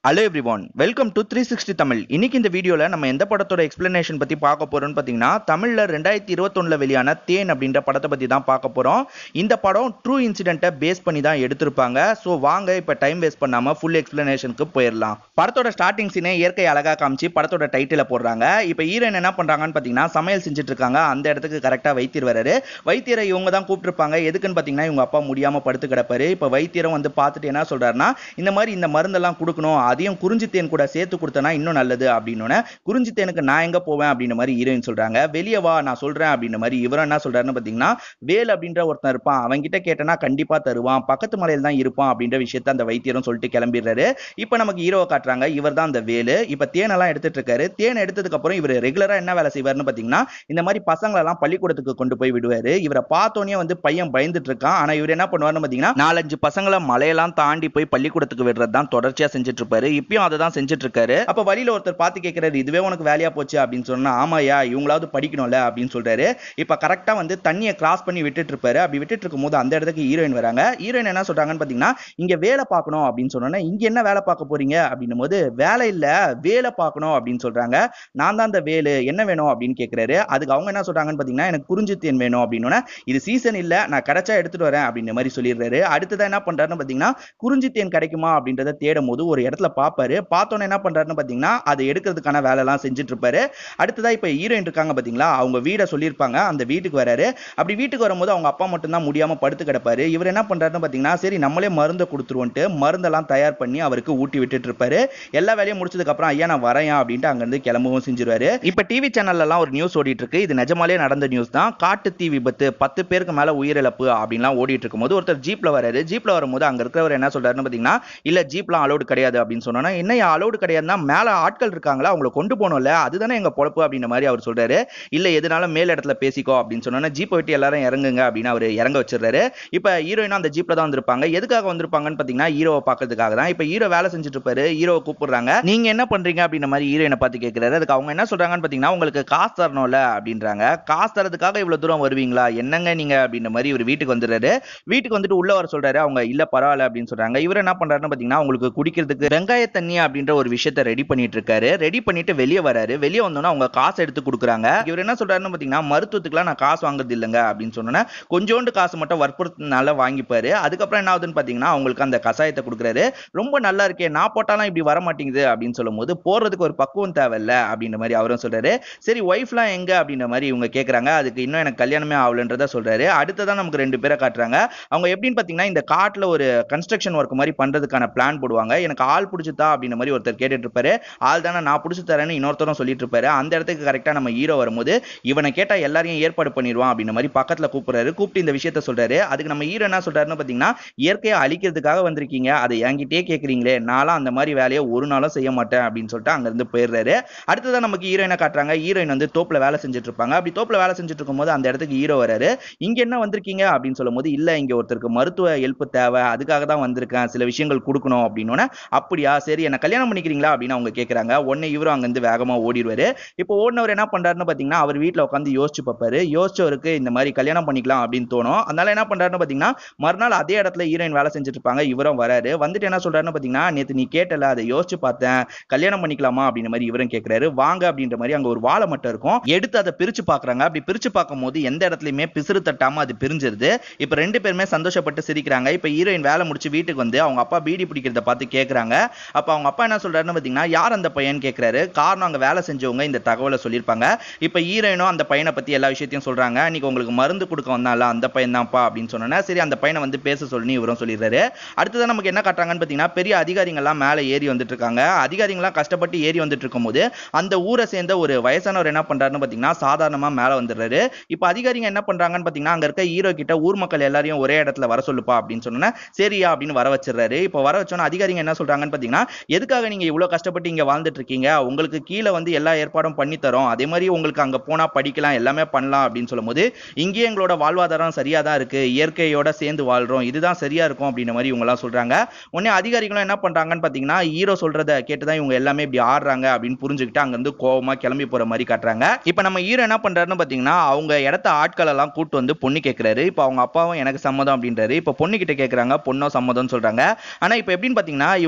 hello everyone welcome to three sixty Tamil இன்னைக்கு இந்த வீடியோவில் நம்ம எந்த படத்தோட எக்ஸ்பிளனேஷன் பற்றி பார்க்க போறோம்னு பார்த்தீங்கன்னா தமிழில் ரெண்டாயிரத்தி இருபத்தொன்னில் வெளியான தேன் அப்படின்ற படத்தை பற்றி தான் பார்க்க போகிறோம் இந்த படம் ட்ரூ இன்சிடென்ட்டை பேஸ் பண்ணி தான் எடுத்திருப்பாங்க ஸோ வாங்க இப்போ டைம் வேஸ்ட் பண்ணாமல் ஃபுல் எக்ஸ்பிளனேஷனுக்கு போயிடலாம் படத்தோட ஸ்டார்டிங் சீனே இயற்கை அழகாக காமிச்சு படத்தோட டைட்டிலை போடுறாங்க இப்போ ஹீரோயின் என்ன பண்ணுறாங்கன்னு பார்த்தீங்கன்னா சமையல் செஞ்சுட்டு இருக்காங்க அந்த இடத்துக்கு கரெக்டாக வைத்தியர் வராரு வைத்தியரை இவங்க தான் கூப்பிட்டுருப்பாங்க எதுக்குன்னு பார்த்தீங்கன்னா இவங்க அப்பா முடியாமல் படுத்து கிடப்பாரு இப்போ வைத்தியரும் வந்து பார்த்துட்டு என்ன சொல்றாருன்னா இந்த மாதிரி இந்த மருந்தெல்லாம் கொடுக்கணும் அதையும் குறிஞ்சி தேன் கூட சேர்த்து கொடுத்தனா இன்னும் நல்லது அப்படின்னு குறிஞ்சி தேனுக்கு நான் எங்க போவேன் அப்படின்ற மாதிரி ஹீரோயின் சொல்றாங்க வெளியே வா நான் சொல்றேன் அப்படின்ற மாதிரி இவரும் என்ன சொல்றாருன்னு பார்த்தீங்கன்னா வேல் அப்படின்ற ஒருத்தன் இருப்பான் அவன் கிட்ட கேட்டனா கண்டிப்பா தருவான் பக்கத்து மலையில தான் இருப்பான் அப்படின்ற விஷயத்த அந்த வைத்தியரும் சொல்லிட்டு கிளம்பிடுறாரு இப்போ நமக்கு ஹீரோவை காட்டுறாங்க இவர் தான் அந்த வேலு இப்போ தேனெல்லாம் எடுத்துட்டு இருக்காரு தேன் எடுத்ததுக்கு அப்புறம் இவர் ரெகுலரா என்ன வேலை செய்வார்னு பார்த்தீங்கன்னா இந்த மாதிரி பசங்களெல்லாம் பள்ளிக்கூடத்துக்கு கொண்டு போய் விடுவாரு இவரை பார்த்தோன்னே வந்து பையன் பயந்துட்டு இருக்கான் ஆனா இவர் என்ன பண்ணுவாருன்னு பார்த்தீங்கன்னா நாலஞ்சு பசங்களை மலையெல்லாம் தாண்டி போய் பள்ளிக்கூடத்துக்கு விடுறது தான் தொடர்ச்சியா செஞ்சுட்டு இருப்பாரு இப்பயும் அதை தான் செஞ்சுட்டு இருக்காரு அப்ப வழியில ஒருத்தர் பார்த்து கேட்கிறாரு இதுவே உனக்கு வேலையா போச்சு அப்படின்னு சொன்னா ஆமாயா இவங்களாவது படிக்கணும்ல அப்படின்னு சொல்றாரு இப்ப கரெக்டா வந்து தண்ணியை கிராஸ் பண்ணி விட்டுட்டு இருப்பாரு அப்படி விட்டுட்டு இருக்கும்போது அந்த இடத்துக்கு ஹீரோயின் வராங்க ஹீரோயின் என்ன சொல்றாங்கன்னு பாத்தீங்கன்னா இங்க வேலை பார்க்கணும் அப்படின்னு சொன்னோன்னா இங்க என்ன வேலை பார்க்க போறீங்க அப்படின்னும் போது வேலை இல்ல வேலை பார்க்கணும் அப்படின்னு சொல்றாங்க நான் தான் அந்த வேலு என்ன வேணும் அப்படின்னு கேட்கிறாரு அதுக்கு அவங்க என்ன சொல்றாங்கன்னு பாத்தீங்கன்னா எனக்கு குறிஞ்சி தேன் வேணும் அப்படின்னு இது சீசன் இல்ல நான் கிடைச்சா எடுத்துட்டு வரேன் அப்படின்ற மாதிரி சொல்லிடுறாரு அடுத்ததா என்ன பண்றாருன்னு பாத்தீங்கன்னா குறிஞ்சி தேன் கிடைக்குமா அப்படின்றத தேடும் போது ஒரு இடத்துல பார்ப்பாரு பார்த்தோன்னே என்ன பண்றாருன்னு பாத்தீங்கன்னா அதை எடுக்கிறதுக்கான வேலை எல்லாம் செஞ்சுட்டு இருப்பாரு அடுத்ததா இப்ப ஹீரோயின் இருக்காங்க பாத்தீங்களா அவங்க வீடை சொல்லியிருப்பாங்க அந்த வீட்டுக்கு வராரு அப்படி வீட்டுக்கு வரும்போது அவங்க அப்பா மட்டும் தான் முடியாம படுத்து கிடப்பாரு இவர் என்ன பண்றாருன்னு பாத்தீங்கன்னா சரி நம்மளே மருந்தை கொடுத்துருவோன்ட்டு மருந்தெல்லாம் தயார் பண்ணி அவருக்கு ஊட்டி விட்டுட்டு இருப்பாரு எல்லா வேலையும் முடிச்சதுக்கு அப்புறம் ஐயா நான் வரேன் அப்படின்ட்டு அங்கிருந்து கிளம்பவும் செஞ்சிருவாரு இப்ப டிவி சேனல்ல எல்லாம் ஒரு நியூஸ் ஓடிட்டு இருக்கு இது நிஜமாலே நடந்த நியூஸ் தான் காட்டு தீ விபத்து பத்து பேருக்கு மேல உயிரிழப்பு அப்படின்லாம் ஓடிட்டு இருக்கும்போது ஒருத்தர் ஜீப்ல வராரு ஜீப்ல வரும்போது அங்க இருக்கிறவர் என்ன சொல்றாருன்னு பாத்தீங்கன்னா இல்ல ஜீப்லாம் அலோடு கிடையாது அப்படின்னு சொன்னோன்னா என்ன அலோடு கிடையாதுன்னா மேல ஆட்கள் இருக்காங்களா அவங்கள கொண்டு போகணும்ல அதுதானே எங்க பொழப்பு அப்படின்ற மாதிரி அவர் சொல்றாரு இல்ல எதுனால மேல் இடத்துல பேசிக்கோ அப்படின்னு சொன்னோன்னா ஜீப்பை விட்டு எல்லாரும் இறங்குங்க அப்படின்னு அவர் இறங்க வச்சிடுறாரு இப்ப ஹீரோயினும் அந்த ஜீப்ல தான் வந்திருப்பாங்க எதுக்காக வந்திருப்பாங்கன்னு பாத்தீங்கன்னா ஹீரோவை பார்க்கறதுக்காக தான் இப்ப ஹீரோ வேலை செஞ்சுட்டு இருப்பாரு ஹீரோவை கூப்பிடுறாங்க நீங்க என்ன பண்றீங்க அப்படின்ற மாதிரி ஹீரோயினை பார்த்து கேட்கிறாரு அதுக்கு அவங்க என்ன சொல்றாங்கன்னு பாத்தீங்கன்னா உங்களுக்கு காசு தரணும்ல அப்படின்றாங்க காசு தரதுக்காக இவ்வளவு தூரம் வருவீங்களா என்னங்க நீங்க அப்படின்ற மாதிரி இவர் வீட்டுக்கு வந்துடுறாரு வீட்டுக்கு வந்துட்டு உள்ள வர சொல்றாரு அவங்க இல்ல பரவாயில்ல அப்படின்னு சொல்றாங்க இவர் என்ன பண்றாருன்னு பாத்தீங்கன்னா உங்களுக்கு குடிக்கிறதுக்கு வெங்காய தண்ணி அப்படின்ற ஒரு விஷயத்த ரெடி பண்ணிட்டு இருக்காரு ரெடி பண்ணிட்டு வெளியே வராரு வெளியே வந்தோன்னா அவங்க காசு எடுத்து கொடுக்குறாங்க இவர் என்ன சொல்றாருன்னு பாத்தீங்கன்னா மருத்துவத்துக்குலாம் நான் காசு வாங்குறது இல்லைங்க அப்படின்னு சொன்னோன்னா கொஞ்சோண்டு காசு மட்டும் வற்புறுத்தினால வாங்கிப்பாரு அதுக்கப்புறம் என்ன ஆகுதுன்னு பாத்தீங்கன்னா அவங்களுக்கு அந்த கசாயத்தை கொடுக்குறாரு ரொம்ப நல்லா இருக்கே நான் போட்டாலும் இப்படி வர மாட்டேங்குது அப்படின்னு சொல்லும் போது போறதுக்கு ஒரு பக்குவம் தேவையில்ல அப்படின்ற மாதிரி அவரும் சொல்றாரு சரி ஒய்ஃப்லாம் எங்க அப்படின்ற மாதிரி இவங்க கேட்கறாங்க அதுக்கு இன்னும் எனக்கு கல்யாணமே ஆகலன்றத சொல்றாரு அடுத்ததான் நமக்கு ரெண்டு பேரை காட்டுறாங்க அவங்க எப்படின்னு பாத்தீங்கன்னா இந்த காட்டுல ஒரு கன்ஸ்ட்ரக்ஷன் ஒர்க் மாதிரி பண்றதுக்கான பிளான் போடுவாங்க எனக்கு ஆள் பிடிச்சதா அப்படின்ற மாதிரி ஒருத்தர் கேட்டுட்டு இருப்பாரு ஆள் தானே நான் பிடிச்சி தரேன்னு இன்னொருத்தரும் சொல்லிட்டு இருப்பாரு அந்த இடத்துக்கு கரெக்டா நம்ம ஹீரோ வரும்போது இவனை கேட்டா எல்லாரையும் ஏற்பாடு பண்ணிடுவான் அப்படின்ற மாதிரி பக்கத்துல கூப்பிடுறாரு கூப்பிட்டு இந்த விஷயத்த சொல்றாரு அதுக்கு நம்ம ஹீரோ என்ன சொல்றாருன்னு பாத்தீங்கன்னா இயற்கையை அழிக்கிறதுக்காக வந்திருக்கீங்க அதை என்கிட்டயே கேக்குறீங்களே நான்லாம் அந்த மாதிரி வேலையை ஒரு நாளும் செய்ய மாட்டேன் அப்படின்னு சொல்லிட்டு அங்க இருந்து போயிடுறாரு அடுத்ததான் நமக்கு ஹீரோயினை காட்டுறாங்க ஹீரோயின் வந்து தோப்புல வேலை செஞ்சுட்டு இருப்பாங்க அப்படி தோப்புல வேலை செஞ்சுட்டு இருக்கும்போது அந்த இடத்துக்கு ஹீரோ வராரு இங்க என்ன வந்திருக்கீங்க அப்படின்னு சொல்லும்போது இல்ல இங்க ஒருத்தருக்கு மருத்துவ ஹெல்ப் தேவை அதுக்காக தான் வந்திருக்கேன் சில விஷயங்கள் கொடுக்கணும் அப்படின்னு அப்படியா சரி என்ன கல்யாணம் பண்ணிக்கிறீங்களா அப்படின்னு அவங்க கேட்கறாங்க உடனே இவரும் அங்கிருந்து வேகமா ஓடிடுவாரு இப்போ ஓடினவர் என்ன பண்றாருன்னு பாத்தீங்கன்னா அவர் வீட்டுல உட்காந்து யோசிச்சு பார்ப்பாரு யோசிச்சவருக்கு இந்த மாதிரி கல்யாணம் பண்ணிக்கலாம் அப்படின்னு தோணும் அதனால என்ன பண்றாருன்னு பாத்தீங்கன்னா மறுநாள் அதே இடத்துல ஹீரோயின் வேலை செஞ்சுட்டு இருப்பாங்க இவரும் வராரு வந்துட்டு என்ன சொல்றாருன்னு பாத்தீங்கன்னா நேத்து நீ கேட்டல அதை யோசிச்சு பார்த்தேன் கல்யாணம் பண்ணிக்கலாமா அப்படின்ற மாதிரி இவரும் கேட்கிறாரு வாங்க அப்படின்ற மாதிரி அங்க ஒரு வாழை மட்டும் இருக்கும் எடுத்து அதை பிரிச்சு பாக்குறாங்க அப்படி பிரிச்சு பார்க்கும்போது எந்த இடத்துலயுமே பிசுறு தட்டாம அது பிரிஞ்சிருது இப்ப ரெண்டு பேருமே சந்தோஷப்பட்டு சிரிக்கிறாங்க இப்ப ஹீரோயின் வேலை முடிச்சு வீட்டுக்கு வந்து அவங்க அப்பா பீடி பிடிக்கிறத பார்த்து கேக்குறாங்க அப்ப அவங்க அப்பா என்ன சொல்றாருன்னு பாத்தீங்கன்னா யார் அந்த பையன் கேக்குறாரு காரணம் அங்க வேலை செஞ்சவங்க இந்த தகவலை சொல்லியிருப்பாங்க இப்ப ஹீரோயினும் அந்த பையனை பத்தி எல்லா விஷயத்தையும் சொல்றாங்க இன்னைக்கு உங்களுக்கு மருந்து கொடுக்க வந்தால அந்த பையன் தான்ப்பா அப்படின்னு சொன்னோன்னா சரி அந்த பையனை வந்து பேச சொல்லி இவரும் சொல்லிடுறாரு அடுத்ததான் நமக்கு என்ன காட்டுறாங்கன்னு பாத்தீங்கன்னா பெரிய அதிகாரிகள்லாம் மேலே ஏறி வந்துட்டு இருக்காங்க அதிகாரிகள்லாம் கஷ்டப்பட்டு ஏறி வந்துட்டு இருக்கும்போது அந்த ஊரை சேர்ந்த ஒரு வயசானவர் என்ன பண்றாருன்னு பாத்தீங்கன்னா சாதாரணமா மேலே வந்துடுறாரு இப்போ அதிகாரிங்க என்ன பண்றாங்கன்னு பாத்தீங்கன்னா அங்க இருக்க ஹீரோ கிட்ட ஊர் மக்கள் எல்லாரையும் ஒரே இடத்துல வர சொல்லுப்பா அப்படின்னு சொன்னோன்னா சரியா அப்படின்னு வர வச்சிடுறாரு இப்போ வர வச்சோன்னா அதிகாரிங்க என்ன சொல்றாங்கன்னு பாத்தீங்கன்னா எதுக்காக நீங்க இவ்வளவு கஷ்டப்பட்டு இங்க வாழ்ந்துட்டு இருக்கீங்க உங்களுக்கு கீழே வந்து எல்லா ஏற்பாடும் பண்ணி தரோம் அதே மாதிரி உங்களுக்கு அங்க போனா படிக்கலாம் எல்லாமே பண்ணலாம் அப்படின்னு சொல்லும்போது இங்கேயே எங்களோட வாழ்வாதாரம் சரியா தான் இருக்கு இயற்கையோட சேர்ந்து வாழ்றோம் இதுதான் சரியா இருக்கும் அப்படின்ற மாதிரி இவங்க எல்லாம் சொல்றாங்க உடனே அதிகாரிகளும் என்ன பண்றாங்கன்னு பாத்தீங்கன்னா ஹீரோ சொல்றத கேட்டுதான் இவங்க எல்லாமே இப்படி ஆடுறாங்க அப்படின்னு புரிஞ்சுக்கிட்டு அங்க இருந்து கோவமா கிளம்பி போற மாதிரி காட்டுறாங்க இப்ப நம்ம ஹீரோ என்ன பண்றாருன்னு பாத்தீங்கன்னா அவங்க இடத்த ஆட்கள் எல்லாம் கூட்டு வந்து பொண்ணு கேட்கிறாரு இப்போ அவங்க அப்பாவும் எனக்கு சம்மதம் அப்படின்றாரு இப்போ பொண்ணு கிட்ட கேட்கறாங்க பொண்ணோ சம்மதம்னு சொல்றாங்க ஆனா இப்போ எப்படின்னு பாத்தீங்கன்னா இவங்க வந்து அந்த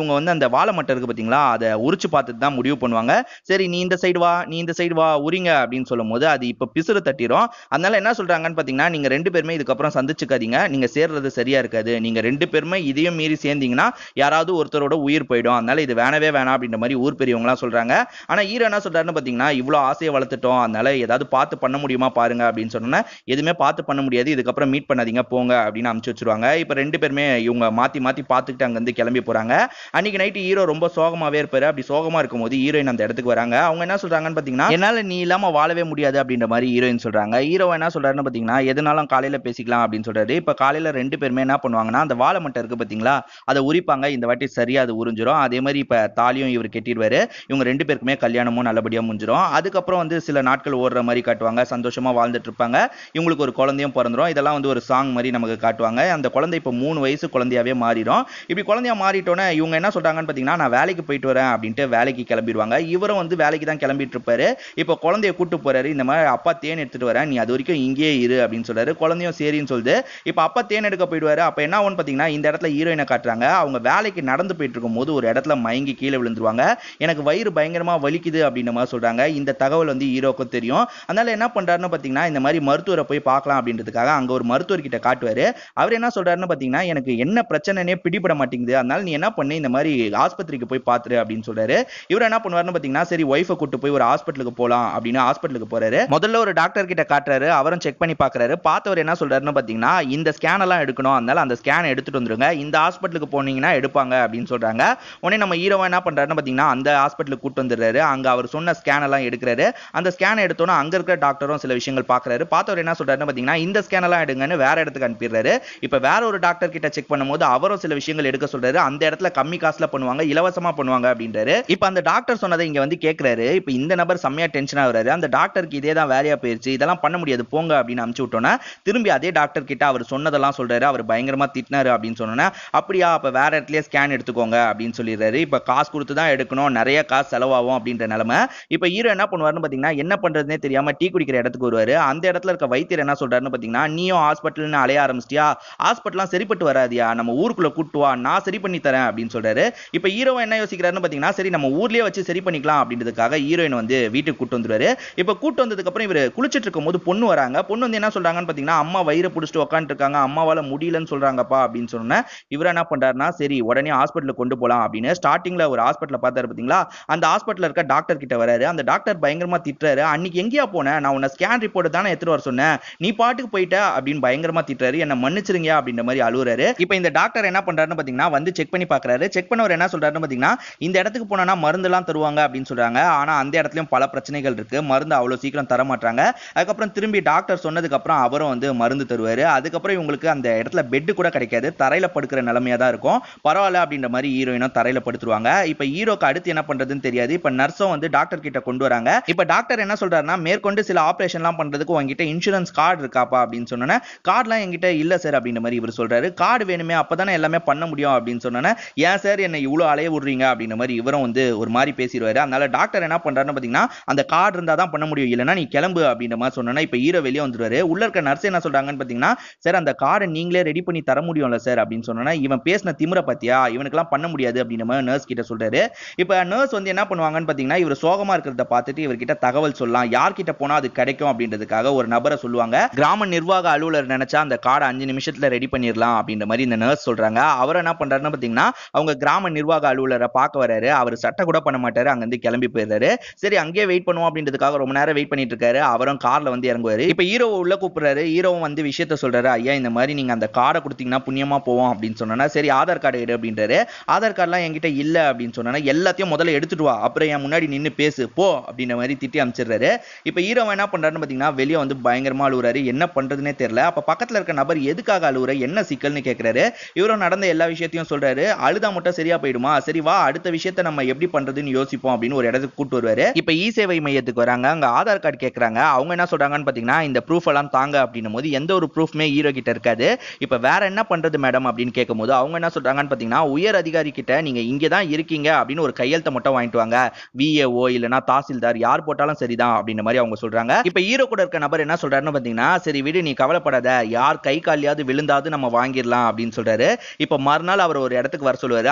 அந்த வாழை மட்டை இருக்கு பாத்தீங்களா அதை உரிச்சு பார்த்துட்டு தான் முடிவு பண்ணுவாங்க சரி நீ இந்த சைடு வா நீ இந்த சைடு வா உரிங்க அப்படின்னு சொல்லும் போது அது இப்ப பிசுறு தட்டிரும் அதனால என்ன சொல்றாங்கன்னு பாத்தீங்கன்னா நீங்க ரெண்டு பேருமே இதுக்கப்புறம் சந்திச்சுக்காதீங்க நீங்க சேர்றது சரியா இருக்காது நீங்க ரெண்டு பேருமே இதையும் மீறி சேர்ந்தீங்கன்னா யாராவது ஒருத்தரோட உயிர் போயிடும் அதனால இது வேணவே வேணாம் அப்படின்ற மாதிரி ஊர் பெரியவங்களாம் சொல்றாங்க ஆனா ஹீரோ என்ன சொல்றாருன்னு பாத்தீங்கன்னா இவ்வளவு ஆசையை வளர்த்துட்டோம் அதனால ஏதாவது பார்த்து பண்ண முடியுமா பாருங்க அப்படின்னு சொன்னோன்னா எதுவுமே பார்த்து பண்ண முடியாது இதுக்கப்புறம் மீட் பண்ணாதீங்க போங்க அப்படின்னு அமுச்சு வச்சிருவாங்க இப்ப ரெண்டு பேருமே இவங்க மாத்தி மாத்தி பார்த்துக்கிட்டு அங்க இருந்து கிளம்பி போறாங்க அன்னைக்கு நைட்டு ஹீரோ ரொம்ப சோகமாவே இருப்பாரு அப்படி சோகமா இருக்கும்போது ஹீரோயின் அந்த இடத்துக்கு வராங்க அவங்க என்ன சொல்றாங்கன்னு பாத்தீங்கன்னா என்னால நீ இல்லாம வாழவே முடியாது அப்படின்ற மாதிரி ஹீரோயின் சொல்றாங்க ஹீரோ என்ன சொல்றாருன்னு பாத்தீங்கன்னா எதுனாலும் காலையில பேசிக்கலாம் அப்படின்னு சொல்றாரு இப்ப காலையில ரெண்டு பேருமே என்ன பண்ணுவாங்கன்னா அந்த வாழை மட்டை இருக்கு பாத்தீங்களா அதை உரிப்பாங்க இந்த வாட்டி சரியா அது உறிஞ்சிரும் அதே மாதிரி இப்ப தாலியும் இவர் கெட்டிடுவாரு இவங்க ரெண்டு பேருக்குமே கல்யாணமும் நல்லபடியா முடிஞ்சிரும் அதுக்கப்புறம் வந்து சில நாட்கள் ஓடுற மாதிரி காட்டுவாங்க சந்தோஷமா வாழ்ந்துட்டு இருப்பாங்க இவங்களுக்கு ஒரு குழந்தையும் பிறந்துரும் இதெல்லாம் வந்து ஒரு சாங் மாதிரி நமக்கு காட்டுவாங்க அந்த குழந்தை இப்போ மூணு வயசு குழந்தையாவே மாறிடும் இப்படி குழந்தையா மாறிட்டோன்னே இவங்க என்ன சொல்றாங்கன்னு பாத்தீங்கன்னா நான் வேலைக்கு போயிட்டு வரேன் அப்படின்ட்டு வேலைக்கு கிளம்பிடுவாங்க இவரும் வந்து வேலைக்கு தான் கிளம்பிட்டு இருப்பாரு இப்போ குழந்தைய கூட்டு போறாரு இந்த மாதிரி அப்பா தேன் எடுத்துட்டு வரேன் நீ அது வரைக்கும் இங்கேயே இரு அப்படின்னு சொல்றாரு குழந்தையும் சரின்னு சொல்லுது இப்போ அப்பா தேன் எடுக்க போயிடுவாரு அப்ப என்ன ஆகும்னு பாத்தீங்கன்னா இந்த இடத்துல ஹீரோயினை காட்டுறாங்க அவங்க வேலைக்கு நடந்து போயிட்டு இருக்கும்போது ஒரு இடத்துல மயங்கி கீழே விழுந்துருவாங்க எனக்கு வயிறு பயங்கரமா வலிக்குது அப்படின்ற மாதிரி சொல்றாங்க இந்த தகவல் வந்து ஹீரோக்கும் தெரியும் அதனால என்ன பண்றாருன்னு பாத்தீங்கன்னா இந்த மாதிரி மருத்துவரை போய் பார்க்கலாம் அப்படின்றதுக்காக அங்க ஒரு மருத்துவர் கிட்ட காட்டுவாரு அவர் என்ன சொல்றாருன்னு பாத்தீங்கன்னா எனக்கு என்ன பிரச்சனைனே பிடிபட மாட்டேங்குது அதனால நீ என்ன பண்ணு இந்த மாதிரி ஆஸ்பத்திரிக்கு போய் பாத்துரு அப்படின்னு சொல்றாரு இவர் என்ன பண்ணுவாருன்னு பாத்தீங்கன்னா சரி ஒய்ஃபை கூட்டு போய் ஒரு ஹாஸ்பிட்டலுக்கு போலாம் அப்படின்னு ஹாஸ்பிட்டலுக்கு போறாரு முதல்ல ஒரு டாக்டர் கிட்ட காட்டுறாரு அவரும் செக் பண்ணி பாக்குறாரு பார்த்தவர் என்ன சொல்றாருன்னு பாத்தீங்கன்னா இந்த ஸ்கேன் எல்லாம் எடுக்கணும் அதனால அந்த ஸ்கேன் எடுத்துட்டு வந்துருங்க இந்த ஹாஸ்பிட்டலுக்கு போனீங்கன்னா எடுப்பாங்க அப்படின்னு சொல்றாங்க உடனே நம்ம ஹீரோவா என்ன பண்றாருன்னு பாத்தீங்கன்னா அந்த ஹாஸ்பிட்டலுக்கு கூட்டு வந்துடுறாரு அங்க அவர் சொன்ன ஸ்கேன் எல்லாம் எடுக்கிறாரு அந்த ஸ்கேன் எடுத்தோன்னா அங்க இருக்கிற டாக்டரும் சில விஷயங்கள் பாக்குறாரு பார்த்தவர் என்ன சொல்றாருன்னு பாத்தீங்கன்னா இந்த ஸ்கேன் எல்லாம் எடுங்கன்னு வேற இடத்துக்கு அனுப்பிடுறாரு இப்ப வேற ஒரு டாக்டர் கிட்ட செக் பண்ணும்போது அவரும் சில விஷயங்கள் எடுக்க சொல்றாரு அந்த இடத்துல கம்மி காசுல பண்ணுவாங்க இலவசமா பண்ணுவாங்க அப்படின்றாரு இப்ப அந்த டாக்டர் சொன்னதை இங்க வந்து கேக்குறாரு இப்ப இந்த நபர் செம்மையா டென்ஷன் ஆகுறாரு அந்த டாக்டருக்கு இதே தான் வேலையா போயிருச்சு இதெல்லாம் பண்ண முடியாது போங்க அப்படின்னு அமுச்சு விட்டோன்னா திரும்பி அதே டாக்டர் கிட்ட அவர் சொன்னதெல்லாம் சொல்றாரு அவர் பயங்கரமா திட்டினாரு அப்படின்னு சொன்னோன்னா அப்படியா அப்ப வேற இடத்துலயே ஸ்கேன் எடுத்துக்கோங்க அப்படின்னு சொல்லிடுறாரு இப்ப காசு கொடுத்து தான் எடுக்கணும் நிறைய காசு செலவாகும் அப்படின்ற நிலைமை இப்ப ஹீரோ என்ன பண்ணுவாருன்னு பாத்தீங்கன்னா என்ன பண்றதுனே தெரியாம டீ குடிக்கிற இடத்துக்கு வருவாரு அந்த இடத்துல இருக்க வைத்தியர் என்ன சொல்றாருன்னு பாத்தீங்கன்னா நீயும் ஹாஸ்பிட்டல்னு அலைய ஆரம்பிச்சிட்டியா ஹாஸ்பிட்டல்லாம் சரிப்பட்டு வராதியா நம்ம ஊருக்குள்ள கூட்டு வா நான் சரி பண்ணி தரேன் அப்படின்னு சொல்றாரு இப்ப ஹீரோ என்ன யோசிக்கிறாருன்னு பாத்தீங்கன்னா சரி நம்ம ஊர்லயே வச்சு சரி பண்ணிக்கலாம் அப்படின்றதுக்காக ஹீரோயின் வந்து வீட்டுக்கு கூட்டு வந்துருவாரு இப்ப கூட்டு வந்ததுக்கு அப்புறம் இவர் குளிச்சிட்டு இருக்கும்போது பொண்ணு வராங்க பொண்ணு வந்து என்ன சொல்றாங்கன்னு பாத்தீங்கன்னா அம்மா வயிறு பிடிச்சிட்டு உட்காந்துட்டு இருக்காங்க அம்மாவால முடியலன்னு சொல்றாங்கப்பா அப்படின்னு சொன்ன இவர் என்ன பண்றாருன்னா சரி உடனே ஹாஸ்பிட்டலுக்கு கொண்டு போலாம் அப்படின்னு ஸ்டார்டிங்ல ஒரு ஹாஸ்பிட்டல பார்த்தாரு பாத்தீங்களா அந்த ஹாஸ்பிட்டல்ல இருக்க டாக்டர் கிட்ட வராரு அந்த டாக்டர் பயங்கரமா திட்டுறாரு அன்னைக்கு எங்கேயா போனேன் நான் உன்னை ஸ்கேன் ரிப்போர்ட் தானே எடுத்துட்டு வர சொன்னேன் நீ பாட்டுக்கு போயிட்ட அப்படின்னு பயங்கரமா திட்டுறாரு என்ன மன்னிச்சிருங்க அப்படின்ற மாதிரி அழுவுறாரு இப்போ இந்த டாக்டர் என்ன பண்றாருன்னு பாத்தீங்கன்னா வந்து செக் பண்ணி பாக்குறாரு செக் பண்ணவர் என்ன சொல்றாருன்னு பாத்தீங்கன்னா இந்த இடத்துக்கு போனா மருந்துலாம் தருவாங்க அப்படின்னு சொல்றாங்க ஆனா அந்த இடத்துலயும் பல பிரச்சனைகள் இருக்கு மருந்து அவ்வளவு சீக்கிரம் தர மாட்டாங்க அதுக்கப்புறம் திரும்பி டாக்டர் சொன்னதுக்கு அப்புறம் அவரும் வந்து மருந்து தருவாரு அதுக்கப்புறம் இவங்களுக்கு அந்த இடத்துல பெட் கூட கிடைக்காது தரையில படுக்கிற நிலைமையா தான் இருக்கும் பரவாயில்ல அப்படின்ற மாதிரி ஹீரோயினும் தரையில படுத்துருவாங்க இப்ப ஹீரோக்கு அடுத்து என்ன பண்றதுன்னு தெரியாது இப்ப நர்ஸும் வந்து டாக்டர் கிட்ட கொண்டு வராங்க இப்ப டாக்டர் என்ன சொல்றாருன்னா மேற்கொண்டு சில ஆபரேஷன்லாம் பண்றதுக்கு உங்ககிட்ட இன்சூரன்ஸ் கார்டு இருக்காப்பா அப்படின்னு சொன்னோன்னே கார்டுலாம் என்கிட்ட இல்ல சார் அப்படின்ற மாதிரி இவர் சொல்றாரு கார்டு வேணுமே அப்பதானே எல்லாமே பண்ண முடியும் அப்படின்னு சொன்னோன்னே ஏன் சார் என்ன இவ்வளவு அலைய விடுறீங்க அப்படின்ற மாதிரி இவரும் வந்து ஒரு மாதிரி பேசிடுவாரு அதனால டாக்டர் என்ன பண்றாருன்னு பாத்தீங்கன்னா அந்த கார்டு இருந்தா தான் பண்ண முடியும் இல்லைன்னா நீ கிளம்பு அப்படின்ற மாதிரி சொன்னோன்னா இப்ப ஹீரோ வெளியே வந்துருவாரு உள்ள இருக்க நர்ஸ் என்ன சொல்றாங்கன்னு பாத்தீங்கன்னா சார் அந்த கார்டை நீங்களே ரெடி பண்ணி தர முடியும்ல சார் அப்படின்னு சொன்னோன்னா இவன் பேசின திமிர பத்தியா இவனுக்கெல்லாம் பண்ண முடியாது அப்படின்ற மாதிரி நர்ஸ் கிட்ட சொல்றாரு இப்ப நர்ஸ் வந்து என்ன பண்ணுவாங்கன்னு பாத்தீங்கன்னா இவர் சோகமா இருக்கிறத பார்த்துட்டு இவர்கிட்ட தகவல் சொல்லலாம் யார்கிட்ட போனா அது கிடைக்கும் அப்படின்றதுக்காக ஒரு நபரை சொல்லுவாங்க கிராம நிர்வாக அலுவலர் நினைச்சா அந்த கார்டை அஞ்சு நிமிஷத்துல ரெடி பண்ணிடலாம் அப்படின்ற மாதிரி இந்த நர்ஸ் சொல்றாங்க அவர் என்ன பண்றாருன்னு பாத்தீங்கன்னா அவங்க கிராம நிர்வாக அலுவலரை பார்க்க வராரு அவர் சட்டை கூட பண்ண மாட்டாரு அங்க இருந்து கிளம்பி போயிடுறாரு சரி அங்கேயே வெயிட் பண்ணுவோம் அப்படின்றதுக்காக ரொம்ப நேரம் வெயிட் பண்ணிட்டு இருக்காரு அவரும் கார்ல வந்து இறங்குவாரு இப்ப ஹீரோ உள்ள கூப்பிடுறாரு ஹீரோவும் வந்து விஷயத்த சொல்றாரு ஐயா இந்த மாதிரி நீங்க அந்த கார்டை கொடுத்தீங்கன்னா புண்ணியமா போவோம் அப்படின்னு சொன்னா சரி ஆதார் கார்டு எடு அப்படின்றாரு ஆதார் கார்டுலாம் என்கிட்ட இல்ல அப்படின்னு சொன்னா எல்லாத்தையும் முதல்ல எடுத்துட்டு வா அப்புறம் என் முன்னாடி நின்னு பேசு போ அப்படின்ற மாதிரி திட்டி அமைச்சிடுறாரு இப்ப ஹீரோ என்ன பண்றாருன்னு பாத்தீங்கன்னா வெளியே வந்து பயங்கரமா அழுகுறாரு என்ன பண்றதுனே தெரியல அப்ப பக்கத்துல இருக்க நபர் எதுக்காக அழுகுற என்ன சிக்கல்னு கேக்குறாரு இவரும் நடந்த எல்லா விஷயத்தையும் சொல்றாரு அழுதா மட்டும் சரியா போயிடுமா சரி வா அடுத்த விஷயத்த நம்ம எப்படி பண்றதுன்னு யோசிப்போம் அப்படின்னு ஒரு இடத்துக்கு கூட்டு வருவாரு இப்ப இ சேவை மையத்துக்கு வராங்க அங்க ஆதார் கார்டு கேக்குறாங்க அவங்க என்ன சொல்றாங்கன்னு பாத்தீங்கன்னா இந்த ப்ரூஃப் எல்லாம் தாங்க அப்படின்னும் போது எந்த ஒரு ப்ரூஃப்மே ஹீரோ கிட்ட இருக்காது இப்ப வேற என்ன பண்றது மேடம் அப்படின்னு கேட்கும்போது அவங்க என்ன சொல்றாங்கன்னு பாத்தீங்கன்னா உயர் அதிகாரி கிட்ட நீங்க இங்க தான் இருக்கீங்க அப்படின்னு ஒரு கையெழுத்தை மட்டும் வாங்கிட்டு வாங்க விஏஓ இல்லனா தாசில்தார் யார் போட்டாலும் சரிதான் அப்படின்ற மாதிரி அவங்க சொல்றாங்க இப்ப ஹீரோ கூட இருக்க நபர் என்ன சொல்றாருன்னு பாத்தீங்கன்னா சரி விடு நீ கவலைப்படாத யார் கை காலியாவது விழுந்தாவது நம்ம வாங்கிடலாம் அப்படின்னு சொல்றாரு இப்ப மறுநாள் அவர் ஒரு இடத்துக்கு வர சொல்லுவாரு அந்த இடத்துக்கு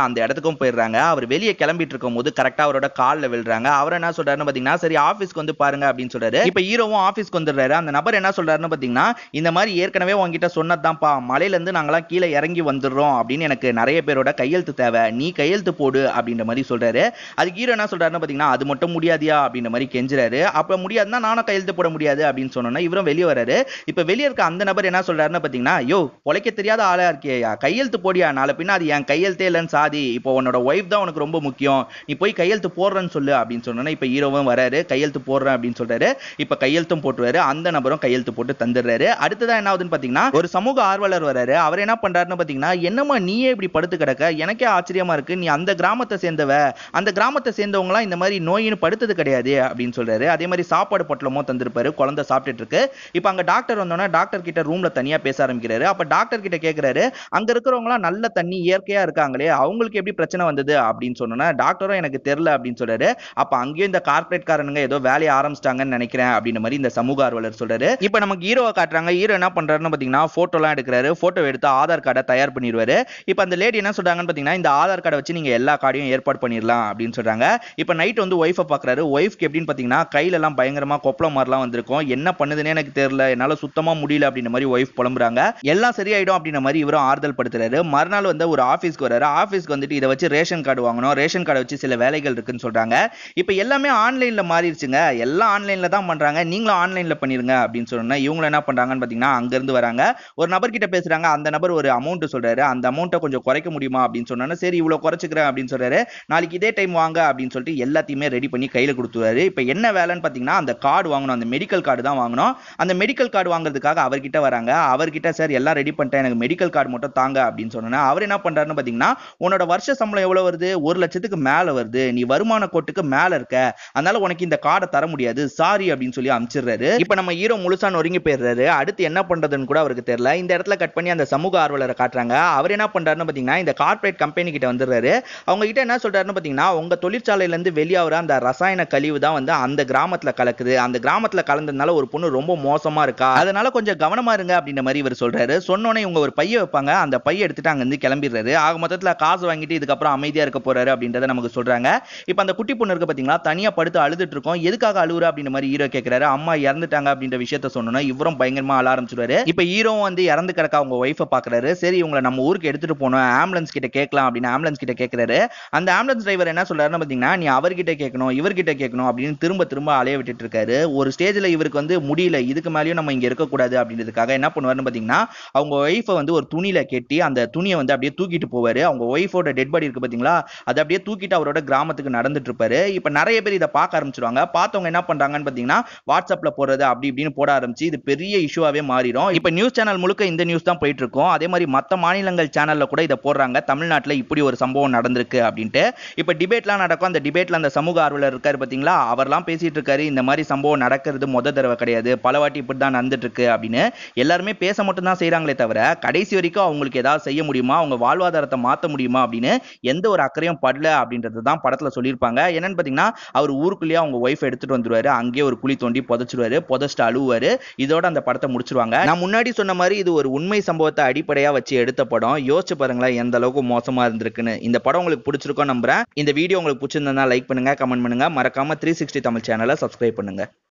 இடத்துக்கும் போயிடுறாங்க அவர் வெளியே கிளம்பிட்டு இருக்கும் போது கரெக்டா அவரோட கால்ல விழுறாங்க அவர் என்ன சொல்றாருன்னு பாத்தீங்கன்னா சரி ஆபீஸ்க்கு வந்து பாருங்க அப்படின்னு சொல்றாரு இப்ப ஹீரோவும் ஆபீஸ்க்கு வந்துடுறாரு அந்த நபர் என்ன சொல்றாருன்னு பாத்தீங்கன்னா இந்த மாதிரி ஏற்கனவே உங்ககிட்ட சொன்னதுதான்ப்பா மலையில இருந்து நாங்களாம் கீழே இறங்கி வந்துடுறோம் அப்படின்னு எனக்கு நிறைய பேரோட கையெழுத்து தேவை நீ கையெழுத்து போடு அப்படின்ற மாதிரி சொல்றாரு அதுக்கு ஹீரோ என்ன சொல்றாருன்னு பாத்தீங்கன்னா அது மட்டும் முடியாதியா அப்படின்ற மாதிரி கெஞ்சுறாரு அப்ப முடியாதுன்னா நானும் கையெழுத்து போட முடியாது அப்படின்னு சொன்னோன்னா இவரும் வெளியே வராரு இப்ப வெளியே இருக்க அந்த நபர் என்ன சொல்றாருன்னு பாத்தீங்கன்னா யோ பொழைக்க தெரியாத ஆளா இருக்கியா கையெழுத்து போடியா நாளை பின்ன அது என் கையெழுத்தே இல்லைன்னு சாதி இப்போ உன்னோட ஒய்ஃப் தான் உனக்கு ரொம்ப முக்கியம் நீ போய் கையெழுத்து போடுறேன்னு சொல்லு அப்படின்னு சொன்னோன்னா இப்ப ஹீரோவும் வராரு கையெழுத்து போடுறேன் அப்படின்னு சொல்றாரு இப்ப கையெழுத்தும் போட்டுருவாரு அந்த நபரும் கையெழுத்து போட்டு தந்துடுறாரு அடுத்ததா என்ன ஆகுதுன்னு பாத்தீங்கன்னா ஒரு சமூக ஆர்வலர் வராரு அவர் என்ன பண்றாருன்னு பாத்தீங்கன்னா என்னம்மா நீயே இப்படி படுத்து கிடக்க எனக்கே ஆச்சரியமா இருக்கு நீ அந்த கிராமத்தை சேர்ந்தவ அந்த கிராமத்தை சேர்ந்தவங்களாம் இந்த மாதிரி நோயின்னு படுத்தது கிடையாது அப்படின்னு சொல்றாரு அதே மாதிரி சாப்பாடு பொட்டலமும் தந்திருப்பாரு குழந்தை சாப்பிட்டுட்டு இருக்கு இப்போ அங்க டாக்டர் வந்தோன்னா டாக்டர் கிட்ட ரூம்ல தனியா பேச ஆரம்பிக்கிறாரு அப்ப டாக்டர் கிட்ட கேக்குறாரு அங்க இருக்கிறவங்களாம் நல்ல தண்ணி இயற்கையா இருக்காங்களே அவங்களுக்கு எப்படி பிரச்சனை வந்தது அப்படின்னு சொன்னோன்னா டாக்டரும் எனக்கு தெரியல அப்படின்னு சொல்றாரு அப்ப அங்கேயும் இந்த கார்பரேட் காரனுங்க ஏதோ வேலையை ஆரம்பிச்சிட்டாங்கன்னு நினைக்கிறேன் அப்படின்ற மாதிரி இந்த சமூக ஆர்வலர் சொல்றாரு இப்போ நமக்கு ஹீரோவை காட்டுறாங்க ஹீரோ என்ன பண்றாருன்னு பாத்தீங்கன்னா போட்டோலாம் எடுக்கிறாரு போட்டோ எடுத்து ஆதார் கார்டை தயார் பண்ணிடுவாரு இப்போ அந்த லேடி என்ன சொல்றாங்கன்னு பாத்தீங்கன்னா இந்த ஆதார் கார்டை வச்சு நீங்க எல்லா கார்டையும் ஏற்பாடு பண்ணிடலாம் அப்படின்னு சொல்றாங்க இப்போ நைட் வந்து ஒய்ஃபை பாக்குறாரு ஒய்ஃப்க்கு எப்படின்னு பாத்தீங்கன்னா கையில எல்லாம் பயங்கரமா கொப்பளம் மாதிரிலாம் வந்திருக்கும் என்ன பண்ணுதுன்னே எனக்கு தெரியல என்னால சுத்தமா முடியல அப்படின்ற மாதிரி ஒய்ஃப் புலம்புறாங்க எல்லாம் சரியாயிடும் அப்படின்ற மாதிரி இவரும் ஆறுதல் படுத்துறாரு மறுநாள் வந்து ஒரு ஆஃபீஸ்க்கு வராரு ஆஃபீஸ்க்கு வந்துட்டு இதை வச்சு ரேஷன் கார்டு வாங்கணும் ரேஷன் கார்டை வச்சு சில வேலைகள் இருக்குன்னு சொல்றாங்க இப்போ எல்லாமே ஆன்லைன்ல மாறிடுச்சுங்க எல்லாம் ஆன்லைன்ல தான் பண்றாங்க நீங்களும் ஆன்லைன்ல பண்ணிருங்க அப்படின்னு சொன்னா இவங்க என்ன பண்றாங்கன்னு பாத்தீங்கன்னா அங்க இருந்து வராங்க ஒரு நபர் கிட்ட பேசுறாங்க அந்த நபர் ஒரு அமௌண்ட் சொல்றாரு அந்த அமௌண்ட்டை கொஞ்சம் குறைக்க முடியுமா அப்படின்னு சொன்னா சரி இவ்வளவு குறைச்சிக்கிறேன் அப்படின்னு சொல்றாரு நாளைக்கு இதே டைம் வாங்க அப்படின்னு சொல்லிட்டு எல்லாத்தையுமே ரெடி பண்ணி கையில கொடுத்துருவாரு இப்போ என்ன வேலைன்னு பாத்தீங்கன்னா அந்த கார்டு வாங்கணும் அந்த மெடிக்கல் கார்டு தான் வாங்கணும் அந்த மெடிக்கல் கார்டு வாங்குறதுக்காக அவர்கிட்ட வராங்க அவர்கிட்ட சார் எல்லாம் ரெடி பண்ணிட்டேன் எனக்கு மெடிக்கல் கார்டு மட்டும் தாங்க அப்படின்னு சொன்னா அவர் என்ன பண்றாருன்னு பாத்தீங்கன்னா உன்னோட வருஷ சம்பளம் எவ்வளவு வருது ஒரு லட்சத்துக்கு மேல வருது நீ வருமான கோட்டுக்கு மேல இருக்க அதனால உனக்கு இந்த கார்டை தர முடியாது சாரி அப்படின்னு சொல்லி அனுப்பிச்சிடுறாரு இப்போ நம்ம ஹீரோ முழுசா நொறுங்கி போயிடுறாரு அடுத்து என்ன பண்றதுன்னு கூட அவருக்கு தெரியல இந்த இடத்துல கட் பண்ணி அந்த சமூக ஆர்வலரை காட்டுறாங்க அவர் என்ன பண்றாருன்னு பாத்தீங்கன்னா இந்த கார்ப்பரேட் கம்பெனி கிட்ட வந்துடுறாரு அவங்க கிட்ட என்ன சொல்றாருன்னு பாத்தீங்கன்னா உங்க தொழிற்சாலையில இருந்து வெளியாகிற அந்த ரசாயன கழிவு தான் வந்து அந்த கிராமத்துல கலக்குது அந்த கிராமத்துல கலந்ததுனால ஒரு பொண்ணு ரொம்ப மோசமா இருக்கா அதனால கொஞ்சம் கவனமா இருங்க அப்படின்ற மாதிரி இவர் சொல்றாரு சொன்னோன்னே இவங்க ஒரு பைய வைப்பாங்க அந்த பைய எடுத்துட்டு அங்க இருந்து கிளம்பிடுறாரு ஆக மொத்தத்துல காசு வாங்கிட்டு இதுக்கப்புறம் அமைதியா இருக்க போறாரு அப்படின்றத நமக்கு சொல்றாங்க இப்போ அந்த குட்டி பொண்ணு இருக்கு பாத்தீங்களா தனியா படுத்து அழுதுட்டு இருக்கோம் எதுக்காக அழுவுற அப்படின்ற மாதிரி ஹீரோ கேக்குறாரு அம்மா இறந்துட்டாங்க அப்படின்ற விஷயத்த சொன்னோன்னா இவரும் பயங்கரமா அழ ஆரம்பிச்சிருவாரு இப்போ ஹீரோவும் வந்து இறந்து கிடக்க அவங்க ஒய்ஃபை பாக்குறாரு சரி இவங்களை நம்ம ஊருக்கு எடுத்துட்டு போனோம் ஆம்புலன்ஸ் கிட்ட கேட்கலாம் அப்படின்னு ஆம்புலன்ஸ் கிட்ட கேக்குறாரு அந்த ஆம்புலன்ஸ் டிரைவர் என்ன சொல்றாருன்னு பாத்தீங்கன்னா நீ அவர்கிட்ட கேட்கணும் இவர்கிட்ட கேட்கணும் அப்படின்னு திரும்ப திரும்ப அலைய விட்டுட்டு இருக்காரு ஒரு ஸ்டேஜ்ல இவருக்கு வந்து முடியல இதுக்கு மேலேயும் நம்ம இங்க இருக்கக்கூடாது அப்படின்றதுக்காக என்ன பண்ணுவாருன்னு பாத்தீங்கன்னா அவங்க ஒய்ஃபை வந்து ஒரு துணியில கெட்டி அந்த துணியை வந்து அப்படியே தூக்கிட்டு போவாரு அவங்க ஒய்ஃபோட டெட் பாடி இருக்கு பாத்தீங்களா அதை அப்படியே தூக்கிட்டு அவரோட கிராமத்துக்கு நடந்துட்டு இருப்பாரு இப்ப நிறைய பேர் இதை பார்க்க ஆரம்பிச்சிருவாங்க பார்த்தவங்க என்ன பண்றாங்கன்னு பாத்தீங்கன்னா வாட்ஸ்அப்ல போறது அப்படி இப்படின்னு போட ஆரம்பிச்சு இது பெரிய இஷ்யூவாவே மாறிடும் இப்ப நியூஸ் சேனல் முழுக்க இந்த நியூஸ் தான் போயிட்டு இருக்கும் அதே மாதிரி மத்த மாநிலங்கள் சேனல்ல கூட இதை போடுறாங்க தமிழ்நாட்டுல இப்படி ஒரு சம்பவம் நடந்திருக்கு அப்படின்ட்டு இப்ப டிபேட்லாம் நடக்கும் அந்த டிபேட்ல அந்த சமூக ஆர்வலர் இருக்காரு பாத்தீங்களா அவர்லாம் பேசிட்டு இருக்காரு இந்த மாதிரி சம்பவம் நடக்கிறது முத தடவை கிடையாது பல வாட்டி இப்படி தான் நடந்துட்டு இருக்கு அப்படின்னு எல்லாருமே பேச மட்டும் தான் செய்றாங்களே தவிர கடைசி வரைக்கும் அவங்களுக்கு ஏதாவது செய்ய முடியுமா அவங்க வாழ்வாதாரத்தை மாத்த முடியுமா அப்படின்னு எந்த ஒரு அக்கறையும் படல அப்படின்றது தான் படத்துல சொல்லியிருப்பாங்க என்னன்னு பாத்தீங்கன்னா அவர் ஊருக்குள்ளேயே அவங்க ஒய்ஃப் எடுத்துட்டு வந்துருவாரு அங்கேயே ஒரு குழி தோண்டி புதைச்சிருவாரு புதைச்சிட்டு அழுவாரு இதோட அந்த படத்தை முடிச்சிருவாங்க நான் முன்னாடி சொன்ன மாதிரி இது ஒரு உண்மை சம்பவத்தை அடிப்படையா வச்சு எடுத்த படம் யோசிச்சு பாருங்களேன் எந்த அளவுக்கு மோசமா இருந்திருக்குன்னு இந்த படம் உங்களுக்கு பிடிச்சிருக்கோம் நம்புறேன் இந்த வீடியோ உங்களுக்கு பிடிச்சிருந்தா லைக் பண்ணுங்க கமெண்ட் பண்ணுங்க மறக்காம த்ரீ சிக்ஸ்டி தமிழ் சேனலை சப்ஸ்கிரைப் பண்ணுங்க